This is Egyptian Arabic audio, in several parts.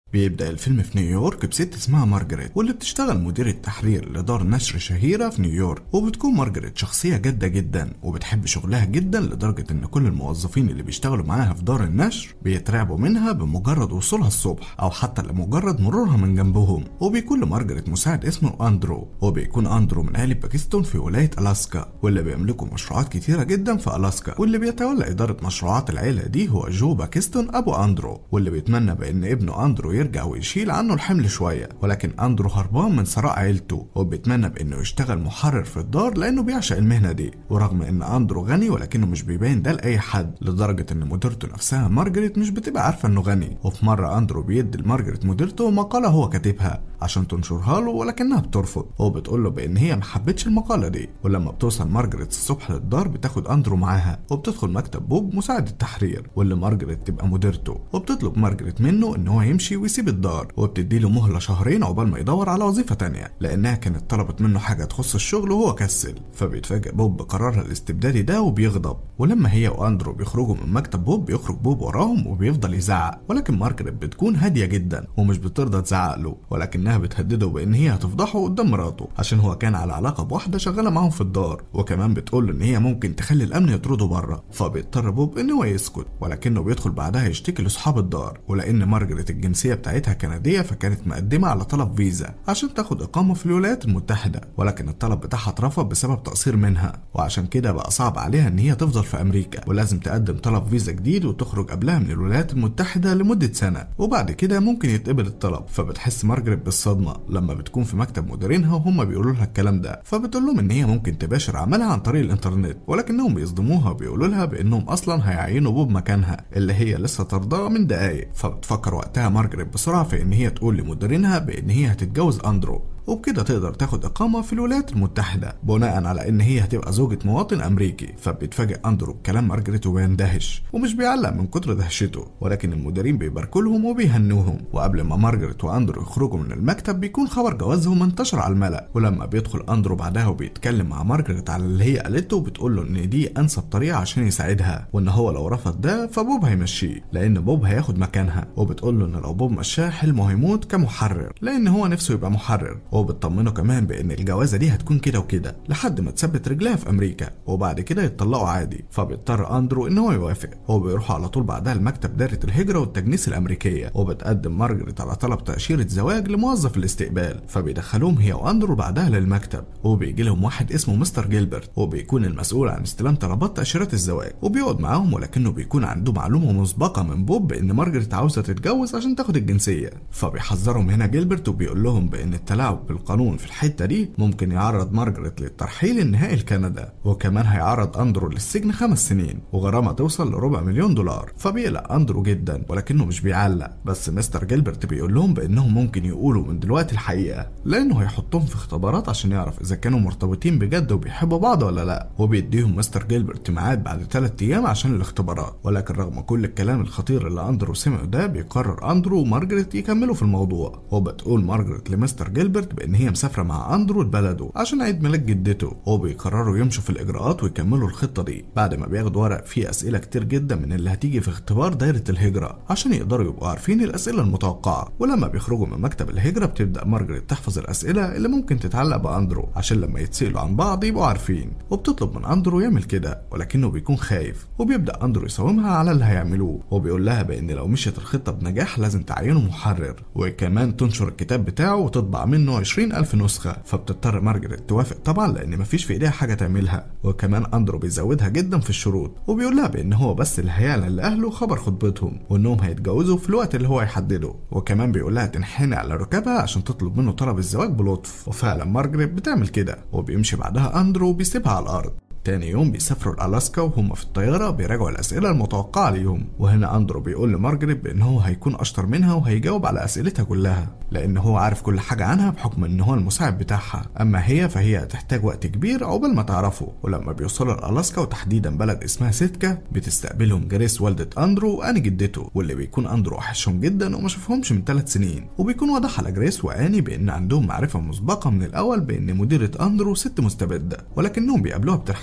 بيبدأ الفيلم في نيويورك بست اسمها مارجريت واللي بتشتغل مديرة تحرير لدار نشر شهيرة في نيويورك وبتكون مارجريت شخصية جادة جدا وبتحب شغلها جدا لدرجة ان كل الموظفين اللي بيشتغلوا معاها في دار النشر بيترعبوا منها بمجرد وصولها الصبح او حتى لمجرد مرورها من جنبهم وبيكون لمارجريت مساعد اسمه اندرو وبيكون اندرو من اهل باكستون في ولاية الاسكا واللي بيملكوا مشروعات كتيرة جدا في الاسكا واللي بيتولى ادارة مشروعات العيلة دي هو جو باكستون ابو اندرو واللي بيتمنى بان ابنه اندرو يرجع ويشيل عنه الحمل شوية ولكن أندرو هربان من ثراء عيلته وبيتمنى بأنه يشتغل محرر في الدار لأنه بيعشق المهنة دي ورغم أن أندرو غني ولكنه مش بيبين ده لأي حد لدرجة أن مديرته نفسها مارجريت مش بتبقى عارفة أنه غني وفي مرة أندرو بيدي لمارجريت مديرته مقالة هو كاتبها عشان تنشرها له ولكنها بترفض وبتقول له بأن هي محبتش المقالة دي ولما بتوصل مارجريت الصبح للدار بتاخد أندرو معاها وبتدخل مكتب بوب مساعد التحرير واللي مارجريت تبقى مديرته وبتطلب مارجريت منه ان هو يمشي ويسيب الدار وبتدي له مهله شهرين عقبال ما يدور على وظيفه تانية لانها كانت طلبت منه حاجه تخص الشغل وهو كسل فبيتفاجئ بوب بقرارها الاستبدادي ده وبيغضب ولما هي واندرو بيخرجوا من مكتب بوب بيخرج بوب وراهم وبيفضل يزعق ولكن مارجريت بتكون هاديه جدا ومش بترضى تزعق له ولكنها بتهدده بان هي هتفضحه قدام مراته عشان هو كان على علاقه بواحده شغاله معاهم في الدار وكمان بتقول له ان هي ممكن تخلي الامن يطرده بره فبيضطر بوب ان هو يسكت ولكنه بيدخل بعدها يشتكي لاصحاب الدار ولان مارجريت الجنسيه بتاعتها كنديه فكانت مقدمه على طلب فيزا عشان تاخد اقامه في الولايات المتحده ولكن الطلب بتاعها اترفض بسبب تقصير منها وعشان كده بقى صعب عليها ان هي تفضل في امريكا ولازم تقدم طلب فيزا جديد وتخرج قبلها من الولايات المتحده لمده سنه وبعد كده ممكن يتقبل الطلب فبتحس مارجريت بالصدمه لما بتكون في مكتب مديرينها وهم بيقولوا لها الكلام ده فبتقول لهم ان هي ممكن تباشر عملها عن طريق الانترنت ولكنهم بيصدموها وبيقولوا لها بانهم اصلا هيعينوا بوب مكانها اللي هي لسه طردها من دقايق فبتفكر وقتها مارجريت بسرعه في ان هي تقول لمديرينها بان هي هتتجوز اندرو وبكده تقدر تاخد إقامة في الولايات المتحدة بناء على إن هي هتبقى زوجة مواطن أمريكي فبيتفاجئ أندرو بكلام مارجريت وبيندهش ومش بيعلق من كتر دهشته ولكن المديرين بيباركوا لهم وبيهنوهم وقبل ما مارجريت وأندرو يخرجوا من المكتب بيكون خبر جوازهم انتشر على الملأ ولما بيدخل أندرو بعدها وبيتكلم مع مارجريت على اللي هي قالته بتقول له إن دي أنسب طريقة عشان يساعدها وإن هو لو رفض ده فبوب هيمشيه لأن بوب هياخد مكانها وبتقول له إن لو بوب مشاه حلمه هيموت كمحرر لأن هو نفسه يبقى محرر وبتطمنه كمان بان الجوازه دي هتكون كده وكده لحد ما تثبت رجلها في امريكا وبعد كده يتطلقوا عادي فبيضطر اندرو ان هو يوافق هو بيروح على طول بعدها لمكتب دائره الهجره والتجنيس الامريكيه وبتقدم مارجريت على طلب تاشيره زواج لموظف الاستقبال فبيدخلوهم هي واندرو بعدها للمكتب وبيجي لهم واحد اسمه مستر جيلبرت وبيكون المسؤول عن استلام طلبات تاشيرات الزواج وبيقعد معاهم ولكنه بيكون عنده معلومه مسبقه من بوب بان مارجريت عاوزه تتجوز عشان تاخد الجنسيه فبيحذرهم هنا جيلبرت وبيقول لهم بان التلاعب بالقانون في الحته دي ممكن يعرض مارجريت للترحيل النهائي لكندا وكمان هيعرض اندرو للسجن خمس سنين وغرامه توصل لربع مليون دولار فبيقلق اندرو جدا ولكنه مش بيعلق بس مستر جيلبرت بيقول لهم بانهم ممكن يقولوا من دلوقتي الحقيقه لانه هيحطهم في اختبارات عشان يعرف اذا كانوا مرتبطين بجد وبيحبوا بعض ولا لا وبيديهم مستر جيلبرت ميعاد بعد ثلاث ايام عشان الاختبارات ولكن رغم كل الكلام الخطير اللي اندرو سمعه ده بيقرر اندرو ومارجريت يكملوا في الموضوع وبتقول مارجريت لمستر جيلبرت بان هي مسافره مع اندرو لبلده عشان عيد ميلاد جدته وبيقرروا يمشوا في الاجراءات ويكملوا الخطه دي بعد ما بياخدوا ورق فيه اسئله كتير جدا من اللي هتيجي في اختبار دايره الهجره عشان يقدروا يبقوا عارفين الاسئله المتوقعه ولما بيخرجوا من مكتب الهجره بتبدا مارجريت تحفظ الاسئله اللي ممكن تتعلق باندرو عشان لما يتسالوا عن بعض يبقوا عارفين وبتطلب من اندرو يعمل كده ولكنه بيكون خايف وبيبدا اندرو يساومها على اللي هيعملوه وبيقول لها بان لو مشيت الخطه بنجاح لازم تعينه محرر وكمان تنشر الكتاب بتاعه وتطبع منه 20000 نسخه فبتضطر مارجريت توافق طبعا لان مفيش في ايديها حاجه تعملها وكمان اندرو بيزودها جدا في الشروط وبيقول لها بان هو بس اللي هيعلن لاهله خبر خطبتهم وانهم هيتجوزوا في الوقت اللي هو هيحدده وكمان بيقول لها تنحني على ركبها عشان تطلب منه طلب الزواج بلطف وفعلا مارجريت بتعمل كده وبيمشي بعدها اندرو وبيسيبها على الارض تاني يوم بيسافروا لألاسكا وهم في الطيارة بيراجعوا الأسئلة المتوقعة ليهم وهنا أندرو بيقول لمارجريت بإن هو هيكون أشطر منها وهيجاوب على أسئلتها كلها لأن هو عارف كل حاجة عنها بحكم إن هو المساعد بتاعها أما هي فهي هتحتاج وقت كبير عقبال ما تعرفه ولما بيوصلوا لألاسكا وتحديدا بلد اسمها سيتكا بتستقبلهم جريس والدة أندرو وأني جدته واللي بيكون أندرو وحشهم جدا وما شافهمش من ثلاث سنين وبيكون واضح على جريس وأني بإن عندهم معرفة مسبقة من الأول بإن مديرة أندرو ست مستبدة ولكنهم بيقابلوها بترحاب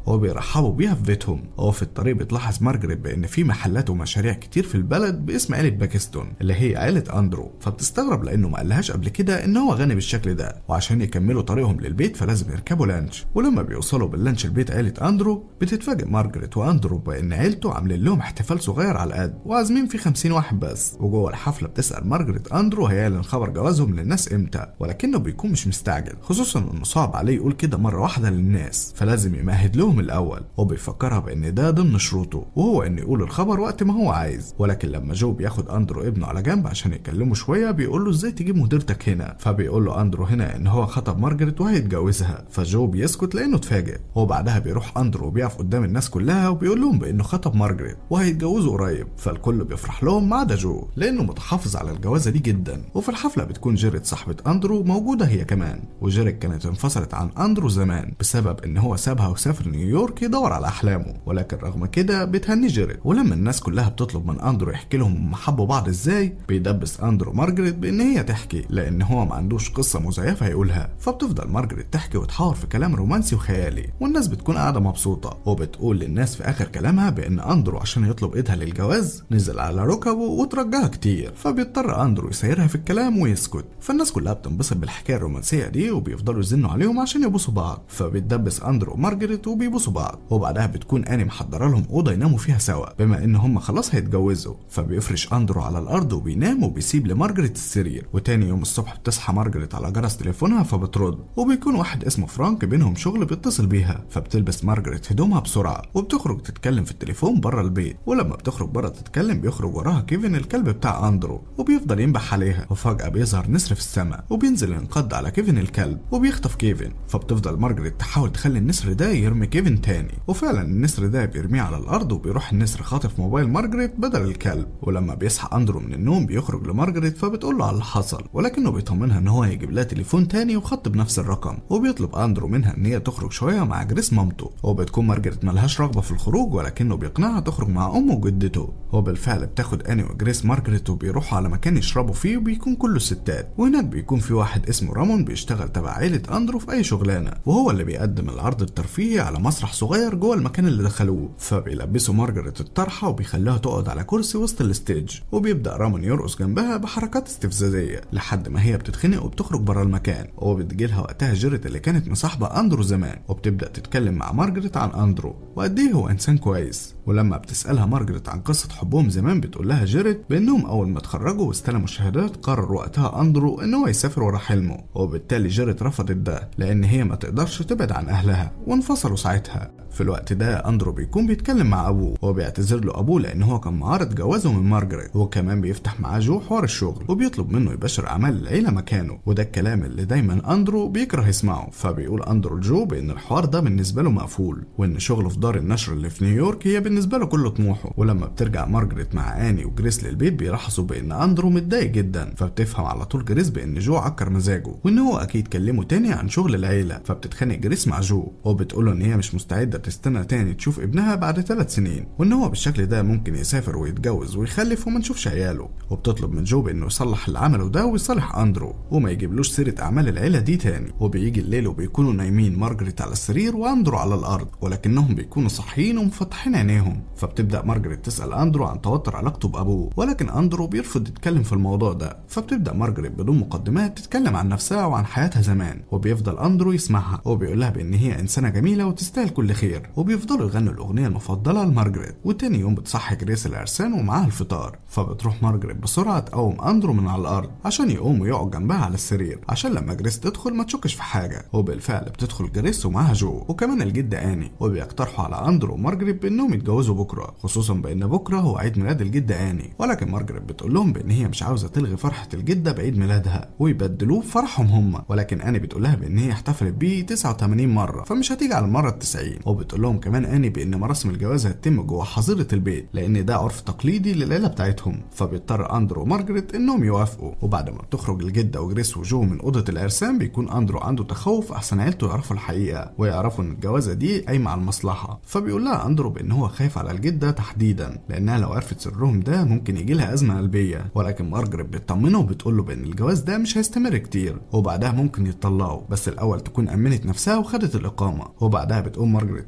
وبيرحبوا بيها في بيتهم وفي الطريق بتلاحظ مارجريت بان في محلات ومشاريع كتير في البلد باسم عيله باكستون اللي هي عيله اندرو فبتستغرب لانه ما قالهاش قبل كده ان هو غني بالشكل ده وعشان يكملوا طريقهم للبيت فلازم يركبوا لانش ولما بيوصلوا باللانش لبيت عيله اندرو بتتفاجئ مارجريت واندرو بان عيلته عاملين لهم احتفال صغير على القد وعازمين فيه 50 واحد بس وجوه الحفله بتسال مارجريت اندرو هيعلن خبر جوازهم للناس امتى ولكنه بيكون مش مستعجل خصوصا انه صعب عليه يقول كده مره واحده للناس فلازم يمهد لهم الاول وبيفكرها بان ده ضمن شروطه وهو انه يقول الخبر وقت ما هو عايز ولكن لما جو بياخد اندرو ابنه على جنب عشان يكلمه شويه بيقول له ازاي تجيب مديرتك هنا فبيقول له اندرو هنا ان هو خطب مارجريت وهيتجوزها فجو بيسكت لانه اتفاجئ وبعدها بيروح اندرو وبيقف قدام الناس كلها وبيقول لهم بانه خطب مارجريت وهيتجوزوا قريب فالكل بيفرح لهم ما عدا جو لانه متحافظ على الجوازه دي جدا وفي الحفله بتكون جيريت صاحبه اندرو موجوده هي كمان وجيريت كانت انفصلت عن اندرو زمان بسبب ان هو سابها وسافر نيويورك يدور على احلامه ولكن رغم كده بتهني جيريت ولما الناس كلها بتطلب من اندرو يحكي لهم هم حبوا بعض ازاي بيدبس اندرو مارجريت بان هي تحكي لان هو ما عندوش قصه مزيفه يقولها فبتفضل مارجريت تحكي وتحاور في كلام رومانسي وخيالي والناس بتكون قاعده مبسوطه وبتقول للناس في اخر كلامها بان اندرو عشان يطلب ايدها للجواز نزل على ركبه وترجاها كتير فبيضطر اندرو يسيرها في الكلام ويسكت فالناس كلها بتنبسط بالحكايه الرومانسيه دي وبيفضلوا يزنوا عليهم عشان يبوسوا بعض فبيتدبس اندرو ومارجريت وبيبوسوا بعض وبعدها بتكون اني محضره لهم اوضه يناموا فيها سوا بما ان هم خلاص هيتجوزوا فبيفرش اندرو على الارض وبينام وبيسيب لمارجريت السرير وتاني يوم الصبح بتصحى مارجريت على جرس تليفونها فبترد وبيكون واحد اسمه فرانك بينهم شغل بيتصل بيها فبتلبس مارجريت هدومها بسرعه وبتخرج تتكلم في التليفون بره البيت ولما بتخرج بره تتكلم بيخرج وراها كيفن الكلب بتاع اندرو وبيفضل ينبح عليها وفجاه بيظهر نسر في السماء وبينزل ينقض على كيفن الكلب وبيخطف كيفن فبتفضل مارجريت تحاول تخلي النسر ده يرمي كيفن تاني وفعلا النسر ده بيرميه على الارض وبيروح النسر خاطف موبايل مارجريت بدل الكلب ولما بيصحى اندرو من النوم بيخرج لمارجريت فبتقول له على اللي حصل ولكنه بيطمنها ان هو هيجيب لها تليفون تاني وخط بنفس الرقم وبيطلب اندرو منها ان هي تخرج شويه مع جريس مامته وبتكون مارجريت ملهاش رغبه في الخروج ولكنه بيقنعها تخرج مع امه وجدته وبالفعل بتاخد اني وجريس مارجريت وبيروحوا على مكان يشربوا فيه وبيكون كله ستات وهناك بيكون في واحد اسمه رامون بيشتغل تبع عيله اندرو في اي شغلانه وهو اللي بيقدم العرض الترفيهي على مسرح صغير جوه المكان اللي دخلوه فبيلبسوا مارجريت الطرحه وبيخليها تقعد على كرسي وسط الستيج وبيبدا رامون يرقص جنبها بحركات استفزازيه لحد ما هي بتتخنق وبتخرج بره المكان وبتجيلها وقتها جيرت اللي كانت مصاحبه اندرو زمان وبتبدا تتكلم مع مارجريت عن اندرو وقد ايه هو انسان كويس ولما بتسالها مارجريت عن قصه حبهم زمان بتقول لها جيرت بانهم اول ما اتخرجوا واستلموا الشهادات قرر وقتها اندرو ان هو يسافر ورا حلمه وبالتالي جيرت رفضت ده لان هي ما تقدرش تبعد عن اهلها وانفصلوا ساعتها في الوقت ده اندرو بيكون بيتكلم مع ابوه وبيعتذر له ابوه لان هو كان معارض جوازه من مارجريت وكمان بيفتح معاه جو حوار الشغل وبيطلب منه يباشر اعمال العيله مكانه وده الكلام اللي دايما اندرو بيكره يسمعه فبيقول اندرو لجو بان الحوار ده بالنسبه له مقفول وان شغله في دار النشر اللي في نيويورك هي بالنسبه له كل طموحه ولما بترجع مارجريت مع اني وجريس للبيت بيلاحظوا بان اندرو متضايق جدا فبتفهم على طول جريس بان جو عكر مزاجه وان هو اكيد كلمه تاني عن شغل العيله فبتتخانق جريس مع جو وبتقول له ان هي مش مستعده تستنى تاني تشوف ابنها بعد ثلاث سنين وان هو بالشكل ده ممكن يسافر ويتجوز ويخلف وما نشوفش عياله وبتطلب من جو بانه يصلح اللي عمله ده ويصالح اندرو وما يجيبلوش سيره اعمال العيله دي تاني وبيجي الليل وبيكونوا نايمين مارجريت على السرير واندرو على الارض ولكنهم بيكونوا صاحيين ومفتحين عينيهم فبتبدا مارجريت تسال اندرو عن توتر علاقته بابوه ولكن اندرو بيرفض يتكلم في الموضوع ده فبتبدا مارجريت بدون مقدمات تتكلم عن نفسها وعن حياتها زمان وبيفضل اندرو يسمعها وبيقول لها بان هي انسانه جميله وتستاهل كل خير وبيفضلوا يغنوا الاغنيه المفضله لمارجريت وتاني يوم بتصحي جريس العرسان ومعاها الفطار فبتروح مارجريت بسرعه تقوم اندرو من على الارض عشان يقوم ويقعد جنبها على السرير عشان لما جريس تدخل ما تشكش في حاجه وبالفعل بتدخل جريس ومعاها جو وكمان الجده اني وبيقترحوا على اندرو ومارجريت بانهم يتجوزوا بكره خصوصا بان بكره هو عيد ميلاد الجده اني ولكن مارجريت بتقول لهم بان هي مش عاوزه تلغي فرحه الجده بعيد ميلادها ويبدلوه بفرحهم هم ولكن اني بتقول لها بان هي احتفلت بيه 89 مره فمش هتيجي على المره ال 90 وبتقول لهم كمان اني بان مراسم الجواز هتتم جوه حظيره البيت لان ده عرف تقليدي للعيله بتاعتهم فبيضطر اندرو ومارجريت انهم يوافقوا وبعد ما بتخرج الجده وجريس وجو من اوضه العرسان بيكون اندرو عنده تخوف احسن عيلته يعرفوا الحقيقه ويعرفوا ان الجوازه دي قايمه على المصلحه فبيقول لها اندرو بان هو خايف على الجده تحديدا لانها لو عرفت سرهم ده ممكن يجي لها ازمه قلبيه ولكن مارجريت بتطمنه وبتقول له بان الجواز ده مش هيستمر كتير وبعدها ممكن يتطلقوا بس الاول تكون امنت نفسها وخدت الاقامه وبعدها بتقوم مارجريت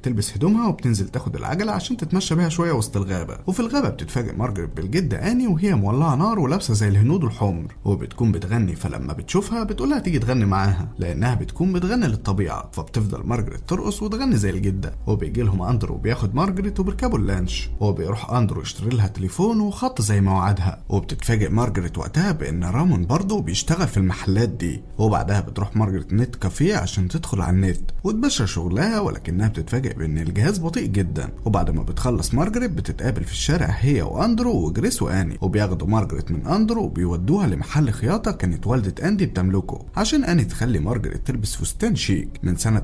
بتلبس هدومها وبتنزل تاخد العجله عشان تتمشى بيها شويه وسط الغابه وفي الغابه بتتفاجئ مارجريت بالجده اني وهي مولعه نار ولابسه زي الهنود الحمر وبتكون بتغني فلما بتشوفها بتقولها تيجي تغني معاها لانها بتكون بتغني للطبيعه فبتفضل مارجريت ترقص وتغني زي الجده وبيجي لهم اندرو وبياخد مارجريت وبيركبوا اللانش وبيروح اندرو يشتري لها تليفون وخط زي ما وعدها وبتتفاجئ مارجريت وقتها بان رامون برضه بيشتغل في المحلات دي وبعدها بتروح مارجريت نت كافيه عشان تدخل على النت وتبشر شغلها ولكنها بتتفاجئ بان الجهاز بطيء جدا وبعد ما بتخلص مارجريت بتتقابل في الشارع هي واندرو وجريس واني وبياخدوا مارجريت من اندرو وبيودوها لمحل خياطه كانت والده اندي بتملكه عشان اني تخلي مارجريت تلبس فستان شيك من سنه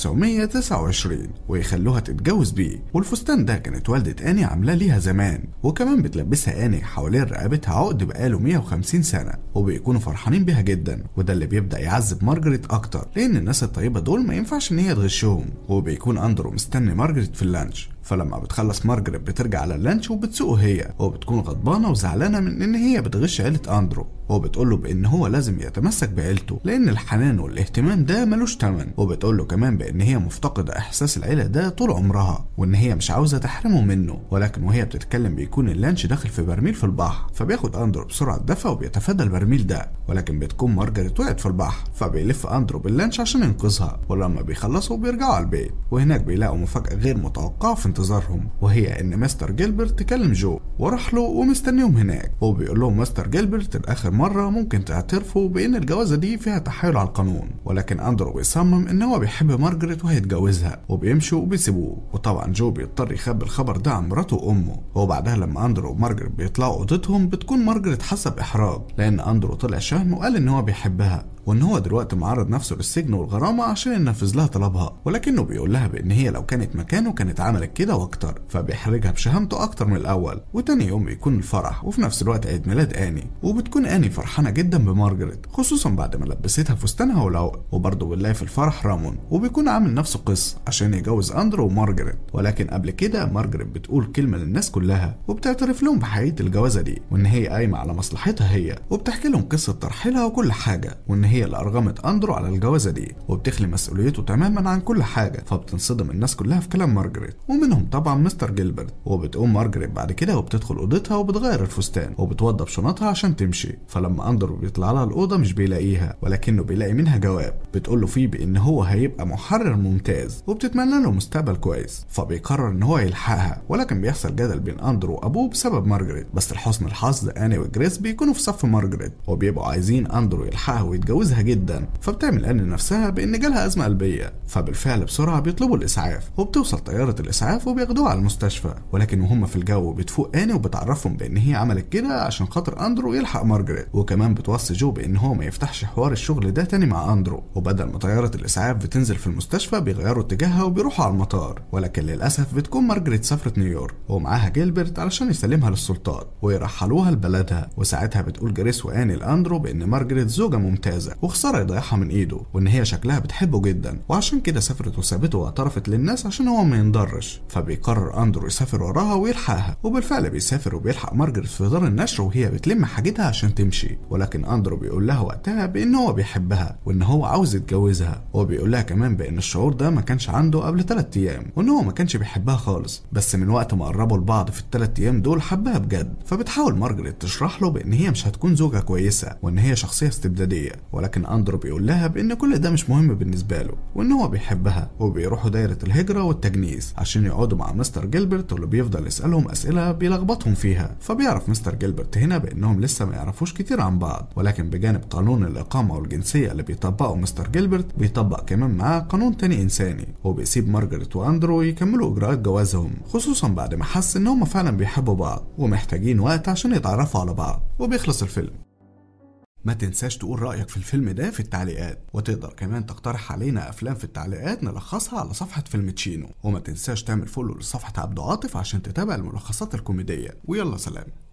1929 ويخلوها تتجوز بيه والفستان ده كانت والده اني عاملاه ليها زمان وكمان بتلبسها اني حوالين رقبتها عقد بقاله 150 سنه وبيكونوا فرحانين بيها جدا وده اللي بيبدا يعذب مارجريت اكتر لان الناس الطيبه دول ما ينفعش ان هي تغشهم وبيكون اندرو مستني مارجريت في اللانش فلما بتخلص مارجريت بترجع على اللانش وبتسوقه هي وبتكون غضبانه وزعلانه من ان هي بتغش عيله اندرو وبتقول له بان هو لازم يتمسك بعيلته لان الحنان والاهتمام ده ملوش تمن وبتقول له كمان بان هي مفتقده احساس العيله ده طول عمرها وان هي مش عاوزه تحرمه منه ولكن وهي بتتكلم بيكون اللانش داخل في برميل في البحر فبياخد اندرو بسرعه دفع وبيتفادى البرميل ده ولكن بتكون مارجريت وقعت في البحر فبيلف اندرو باللانش عشان ينقذها ولما بيخلصوا بيرجعوا على البيت وهناك بيلاقوا مفاجاه غير متوقعه في انتظارهم وهي ان مستر جيلبرت كلم جو وراح له ومستنيهم هناك وبيقول لهم مستر جيلبرت لاخر مره ممكن تعترفوا بان الجوازه دي فيها تحايل على القانون ولكن اندرو بيصمم ان هو بيحب مارجريت وهيتجوزها وبيمشوا وبيسيبوه وطبعا جو بيضطر يخبي الخبر ده عن مراته وامه وبعدها لما اندرو ومارجريت بيطلعوا اوضتهم بتكون مارجريت حاسه باحراج لان اندرو طلع شهم وقال ان هو بيحبها وان هو دلوقتي معرض نفسه للسجن والغرامه عشان ينفذ لها طلبها ولكنه بيقول لها بان هي لو كانت مكانه كانت عملت كده واكتر فبيحرجها بشهامته اكتر من الاول وتاني يوم بيكون الفرح وفي نفس الوقت عيد ميلاد اني وبتكون اني فرحانه جدا بمارجريت خصوصا بعد ما لبستها فستانها والعقد وبرضه بنلاقي في الفرح رامون وبيكون عامل نفسه قصه عشان يجوز اندرو ومارجريت ولكن قبل كده مارجريت بتقول كلمه للناس كلها وبتعترف لهم بحقيقه الجوازه دي وان هي قايمه على مصلحتها هي وبتحكي لهم قصه ترحيلها وكل حاجه وان هي اللي ارغمت اندرو على الجوازه دي وبتخلي مسؤوليته تماما عن كل حاجه فبتنصدم الناس كلها في كلام مارجريت ومنهم طبعا مستر جيلبرت وبتقوم مارجريت بعد كده وبتدخل اوضتها وبتغير الفستان وبتوضب شنطها عشان تمشي فلما اندرو بيطلع لها الاوضه مش بيلاقيها ولكنه بيلاقي منها جواب بتقول له فيه بان هو هيبقى محرر ممتاز وبتتمنى له مستقبل كويس فبيقرر ان هو يلحقها ولكن بيحصل جدل بين اندرو وابوه بسبب مارجريت بس لحسن الحظ اني وجريس بيكونوا في صف مارجريت وبيبقوا عايزين اندرو يلحقها ويتجوزها جدا فبتعمل اني نفسها بان جالها ازمه قلبيه فبالفعل بسرعه بيطلبوا الاسعاف وبتوصل طياره الاسعاف وبياخدوها على المستشفى ولكن وهم في الجو بتفوق اني وبتعرفهم بان هي عملت كده عشان خاطر اندرو يلحق مارجريت وكمان بتوصي جو بان هو ما يفتحش حوار الشغل ده تاني مع اندرو وبدل ما طياره الاسعاف بتنزل في المستشفى بيغيروا اتجاهها وبيروحوا على المطار ولكن للاسف بتكون مارجريت سافرت نيويورك ومعاها جيلبرت علشان يسلمها للسلطات ويرحلوها لبلدها وساعتها بتقول جريس واني لاندرو بان مارجريت زوجه ممتازه وخساره يضيعها من ايده وان هي شكلها بتحبه جدا وعشان كده سافرت وسابته واعترفت للناس عشان هو ما ينضرش فبيقرر اندرو يسافر وراها ويلحقها وبالفعل بيسافر وبيلحق مارجريت في دار النشر وهي بتلم حاجتها عشان تمشي ولكن اندرو بيقول لها وقتها بان هو بيحبها وان هو عاوز يتجوزها وبيقول لها كمان بان الشعور ده ما كانش عنده قبل 3 ايام وان هو ما كانش بيحبها خالص بس من وقت ما قربوا لبعض في الثلاث ايام دول حبها بجد فبتحاول مارجريت تشرح له بان هي مش هتكون زوجة كويسة وان هي شخصية استبدادية ولكن اندرو بيقول لها بان كل ده مش مهم بالنسبة له وان هو بيحبها وبيروحوا دايرة الهجرة والتجنيس عشان يقعدوا مع مستر جيلبرت واللي بيفضل يسألهم اسئلة بيلخبطهم فيها فبيعرف مستر جيلبرت هنا بانهم لسه ما يعرفوش كتير عن بعض ولكن بجانب قانون الاقامة والجنسية اللي بيطبقه مستر جيلبرت بيطبق كمان معاه قانون تاني انساني وبيسيب مارجريت واندرو يكملوا اجراءات جوازهم خصوصا بعد ما حس ان هم فعلا بيحبوا بعض ومحتاجين وقت عشان يتعرفوا على بعض وبيخلص الفيلم ما تنساش تقول رأيك في الفيلم ده في التعليقات وتقدر كمان تقترح علينا أفلام في التعليقات نلخصها على صفحة فيلم تشينو وما تنساش تعمل فولو لصفحة عبد عاطف عشان تتابع الملخصات الكوميدية ويلا سلام